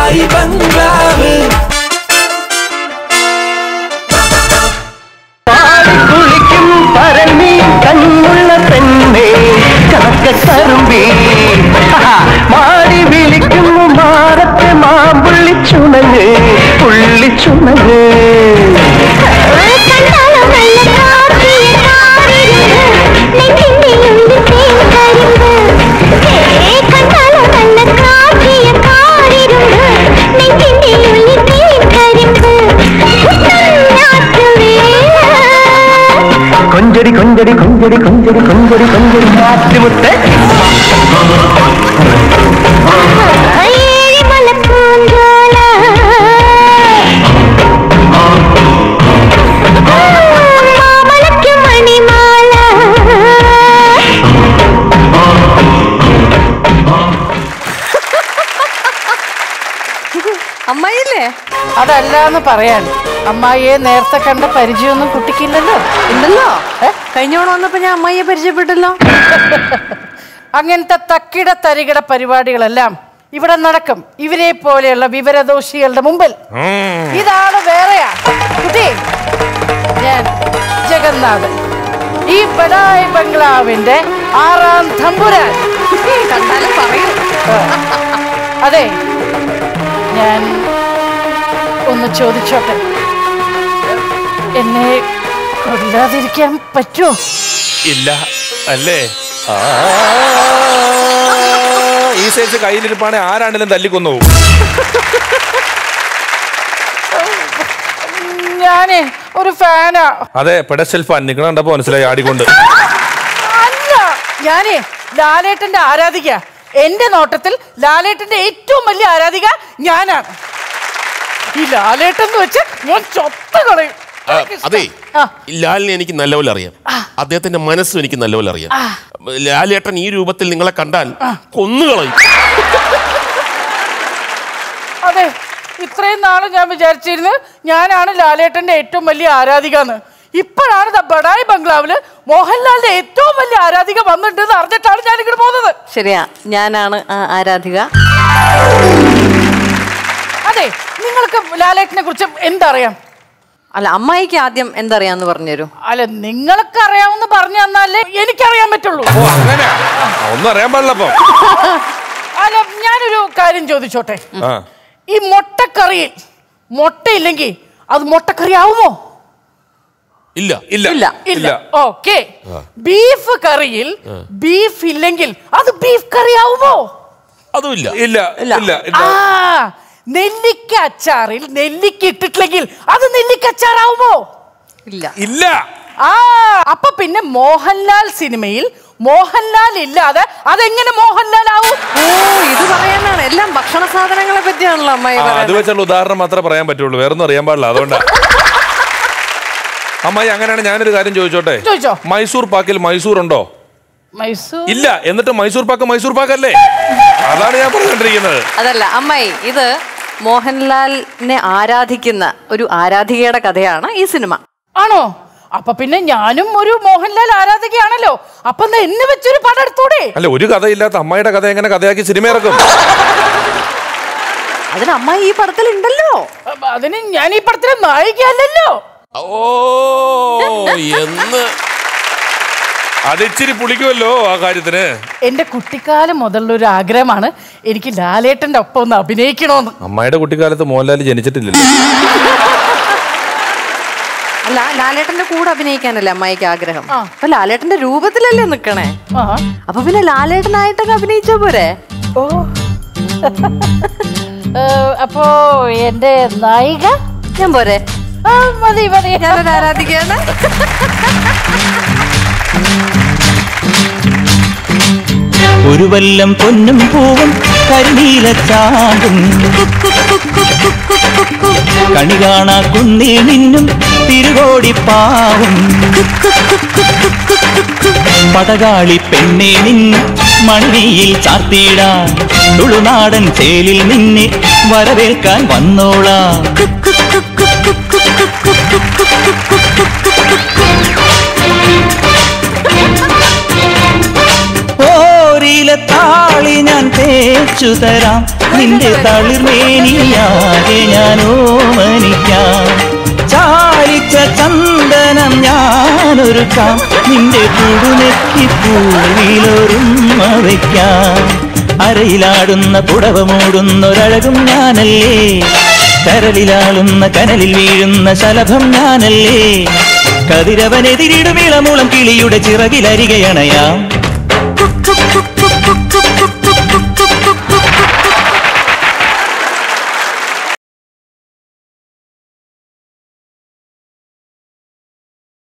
ബഡായി ബംഗ്ലാവ് കുളിക്കും പരമീ കണ്ണുള്ള പെണ്ണേ കാക്കക്കറുമ്പി മാടി വിളിക്കുന്നു മാറത്തെ മാമ്പുള്ളി ചുണങ്ങ് പുള്ളി ചുണങ്ങ് കൊഞ്ചടി കൊഞ്ചടി കൊഞ്ചടി കൊഞ്ചടി കൊഞ്ചടി കൊഞ്ചടി മാറ്റുമുത്തേ അമ്മായില്ലേ അതല്ല എന്ന് പറയാൻ അമ്മായിയെ നേരത്തെ കണ്ട പരിചയമൊന്നും കുട്ടിക്കില്ലല്ലോ ഉണ്ടല്ലോ കഴിഞ്ഞ തവണ വന്നപ്പോ ഞാൻ അമ്മായിയെ പരിചയപ്പെട്ടല്ലോ അങ്ങനത്തെ തക്കിട തരികിട പരിപാടികളെല്ലാം ഇവിടെ നടക്കും ഇവരെ പോലെയുള്ള വിവരദോഷികളുടെ മുമ്പിൽ ഇതാണ് വേറെയാ കുട്ടി ഞാൻ ജഗന്നാഥൻ ഈ ബഡായ് ബംഗ്ലാവിന്റെ ആറാം തമ്പുരാൻ കണ്ടാലും പറയൂ അതെ ഞാൻ ഒന്ന് ചോദിച്ചോട്ടെ എന്നെ കൊല്ലാതിരിക്കാൻ പറ്റുമോ ഇല്ല അല്ലേ ആ, ഈ സൈസ് കയ്യിലിരിപ്പാണെ ആരാണെങ്കിലും തല്ലിക്കൊന്നു പോകും ഞാനേ ഒരു ഫാനാ അതെ പെഡസ്റ്റൽ ഫാൻ നിക്കണ കണ്ടപ്പോ മനസ്സിലായി ആടിക്കൊണ്ട് അല്ല ഞാനേ ലാലേട്ടന്റെ ആരാധിക എന്റെ നോട്ടത്തിൽ ലാലേട്ടന്റെ ഏറ്റവും വലിയ ആരാധിക ഞാനാണ് ഈ ലാലേട്ടൻ എന്ന് വെച്ച് ഞാൻ ചൊത്ത കളയും ആ, അതെ ആ. ലാലിനെ എനിക്ക് നല്ലപോലെ അറിയാം അദ്ദേഹത്തിന്റെ മനസ്സും എനിക്ക് നല്ലപോലെ അറിയാം ലാലേട്ടൻ ഈ രൂപത്തിൽ നിങ്ങളെ കണ്ടാൽ കൊന്നുകളയും അതെ ഇത്രയും നാള് ഞാൻ വിചാരിച്ചിരുന്നു ഞാനാണ് ലാലേട്ടന്റെ ഏറ്റവും വലിയ ആരാധിക എന്ന് ഇപ്പോഴാണ് ദാ ബഡായി ബംഗ്ലാവില് മോഹൻലാലിന്റെ ഏറ്റവും വലിയ ആരാധിക വന്നിട്ടുണ്ടെന്ന് അറിഞ്ഞിട്ടാണ് ഞാൻ ഇങ്ങോട്ട് പോകുന്നത് ശരിയാ ഞാനാണ് ആ ആരാധിക അതെ നിങ്ങൾക്ക് ലാലേട്ടനെ കുറിച്ച് എന്തറിയാം അല്ല അമ്മായിക്ക് ആദ്യം എന്തറിയാന്ന് പറഞ്ഞുതരൂ അല്ല നിങ്ങൾക്ക് അറിയാമെന്ന് പറഞ്ഞു തന്നാലേ എനിക്കറിയാൻ പറ്റുള്ളൂ ഓ അങ്ങനെ ആ, ഒന്നും അറിയാൻ പാടില്ല അപ്പൊ അല്ല ഞാനൊരു കാര്യം ചോദിച്ചോട്ടെ ആ ഈ മുട്ടക്കറിയിൽ മുട്ടയില്ലെങ്കിൽ അത് മുട്ടക്കറി ആവുമോ ഇല്ല ഇല്ല ഇല്ല. ഇല്ല ഓക്കെ ബീഫ് കറിയിൽ ബീഫ് ഇല്ലെങ്കിൽ അത് ബീഫ് കറി ആവുമോ അതുമില്ല ഇല്ല ഇല്ല ഇല്ല ആ നെല്ലിക്ക അച്ചാറിൽ നെല്ലിക്ക ഇട്ടിട്ടില്ലെങ്കിൽ അത് നെല്ലിക്ക അച്ചാറാവുമോ ഇല്ല ഇല്ല ആ അപ്പൊ പിന്നെ മോഹൻലാൽ സിനിമയിൽ മോഹൻലാൽ ഇല്ലാതെ അതെങ്ങനെ മോഹൻലാൽ ആവും ഓ ഇത് പറയാനാണ് എല്ലാം ഭക്ഷണ സാധനങ്ങളെ പറ്റിയാണല്ലോ അമ്മായി ആ, അത് പറയുന്നത് വെച്ചുള്ള ഉദാഹരണം മാത്രമേ പറയാൻ പറ്റുള്ളൂ വേറൊന്നും അറിയാൻ പാടില്ല അതുകൊണ്ടാ അമ്മായി അങ്ങനെയാണ് ഞാനൊരു കാര്യം ചോദിച്ചോട്ടെ ചോദിച്ചോ. മൈസൂർ പാക്കിൽ മൈസൂർ ഉണ്ടോ മൈസൂർ ഇല്ല എന്നിട്ട് മൈസൂർ പാക്ക് മൈസൂർ പാക്കല്ലേ അതാണ് ഞാൻ പറഞ്ഞോണ്ടിരിക്കുന്നത് അതല്ല അമ്മായി ഇത് മോഹൻലാലിനെ ആരാധിക്കുന്ന ഒരു ആരാധികയുടെ കഥയാണ് ഈ സിനിമ ആണോ അപ്പൊ പിന്നെ ഞാനും ഒരു മോഹൻലാൽ ആരാധകയാണല്ലോ അപ്പൊ എന്നാ എന്നെ വെച്ചൊരു പടം എടുത്തൂടെ അല്ല ഒരു കഥയില്ലാത്ത അമ്മായിയുടെ കഥ എങ്ങനെ കഥയാക്കി സിനിമ ഇറക്കും അതിന് അമ്മായി ഈ പടത്തിൽ ഉണ്ടല്ലോ അപ്പൊ അതിന് ഞാൻ ഈ പടത്തിലെ നായികയല്ലല്ലോ ഓ എന്ന് അത് ഇച്ചിരി പുളിക്കുമല്ലോ ആ കാര്യത്തിന് എന്റെ കുട്ടിക്കാലം മുതലുള്ള ഒരു ആഗ്രഹമാണ് എനിക്ക് ലാലേട്ടന്റെ ഒപ്പം ഒന്ന് അഭിനയിക്കണോന്ന് അമ്മായിയുടെ കുട്ടിക്കാലത്ത് മോഹൻലാൽ ജനിച്ചിട്ടില്ലല്ലോ അല്ല ലാലേട്ടന്റെ കൂടെ അഭിനയിക്കാനല്ലേ അമ്മായിക്ക് ആഗ്രഹം ആ. അപ്പൊ ലാലേട്ടന്റെ രൂപത്തിലല്ലേ നിക്കണേ ആ അപ്പൊ പിന്നെ ലാലേട്ടനായിട്ടൊക്കെ അഭിനയിച്ചോ പോരെ ഓ ഏ, അപ്പോ എന്റെ നായിക ഞാൻ പോരെ ആ, മതി മതി ഞാനൊരു ആരാധികയാണ് ഒരു വല്ലം പൊന്നും പൂവും കരിനീല ചാണ്ടും കണി കാണാ കുന്നിൽ നിന്നും തിരുകോടിപ്പാവും പടകാളി പെണ്ണെ നിന്ന് മണിയിൽ ചാർത്തിയിടാൻ തുളുനാടൻ ചേലിൽ നിന്നെ വരവേൽക്കാൻ വന്നോളാം ഓരിലെ താളി ഞാൻ തേച്ചു തരാം നിന്റെ തളിർമേനിയാകെ ഞാനോ മനിക്കാം ചാലിച്ച ചന്ദനം ഞാനൊരുക്കാം നിന്റെ തുടുനെറ്റിപ്പൂവിലൊരുമ വയ്ക്കാം അരയിലാടുന്ന പുടവ മൂടുന്നൊരഴകും ഞാനല്ലേ കരലിലാളുന്ന കനലിൽ വീഴുന്ന ശലഭം ഞാനല്ലേ കതിരവനെതിരിടും ഇളമുളം കിളിയുടെ ചിറകിലരികയണയാം